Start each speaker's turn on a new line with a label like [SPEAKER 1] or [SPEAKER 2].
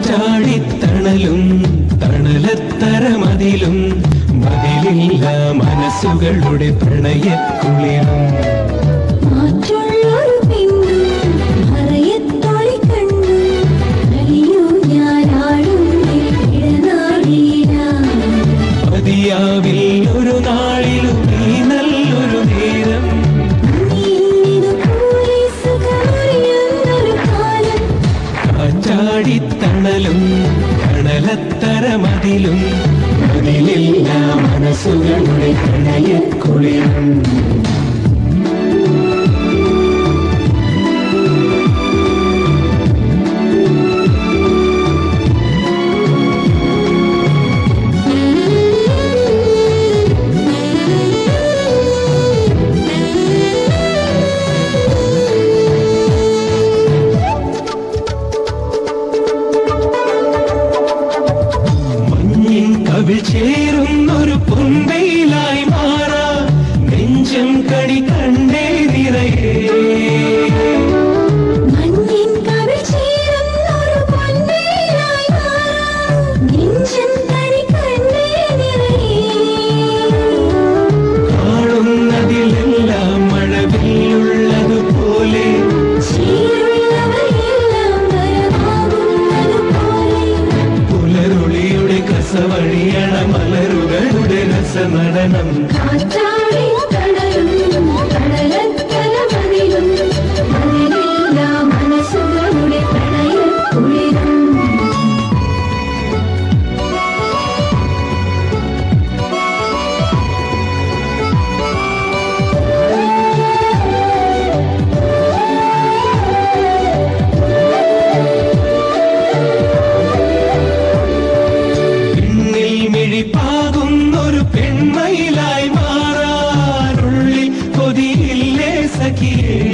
[SPEAKER 1] കാറ്റാടിത്തണലും തണലത്തരമതിലും മതിലില്ല മനസ്സുകളുടെ പ്രണയക്കുളിരും
[SPEAKER 2] മാറ്റുള്ളൊരു പെണ്ണു മറയത്തൊളി കണ്ടു അലിയൂ ഞാനാടുന്നേ ഇടനാടീരാ
[SPEAKER 1] മതിയാവിൽ ഒരു നാളിലും നീ നല്ലൊരു നേരം
[SPEAKER 2] നീനിതുപോലെ സുഖമറിയുന്നൊരു കാലം
[SPEAKER 1] കാറ്റാടിത്തണലും തണലത്തരമതിലും മതിലില്ല മനസ്സുകളുടെ പ്രണയക്കുളിരും മഞ്ഞിൻ കവിൾ ചേരുന്നൊരു പൊന്തയിലായി മാറാ നെഞ്ചം കടി കണ്ടേ നിറയേ
[SPEAKER 2] മഞ്ഞിൻ കവിൾ ചേരുന്നൊരു പൊന്നേനായി മാറാം നെഞ്ചൻ തരി കണ്ണേ നിറയേ
[SPEAKER 1] കാണുന്നതിലെല്ലാം മഴവില്ലുള്ളതുപോലെ
[SPEAKER 2] ചീരുള്ളവയെല്ലാം വരമാകുന്നതുപോലെ
[SPEAKER 1] പുലരുളിയുടെ കസവഴിയണ മലരുകളുടെ രസനടനം
[SPEAKER 2] കാറ്റാടി കടലും കടലക്കരമതിലും അതിലില്ല മനസ്സുകളുടെ പ്രണയക്കുളിരും
[SPEAKER 1] പിന്നിൽ മിഴിപ്പാകുന്നൊരു പെൺമയിലായി മാറാനുള്ളിൽ കൊതിയില്ലേ സഖിയേ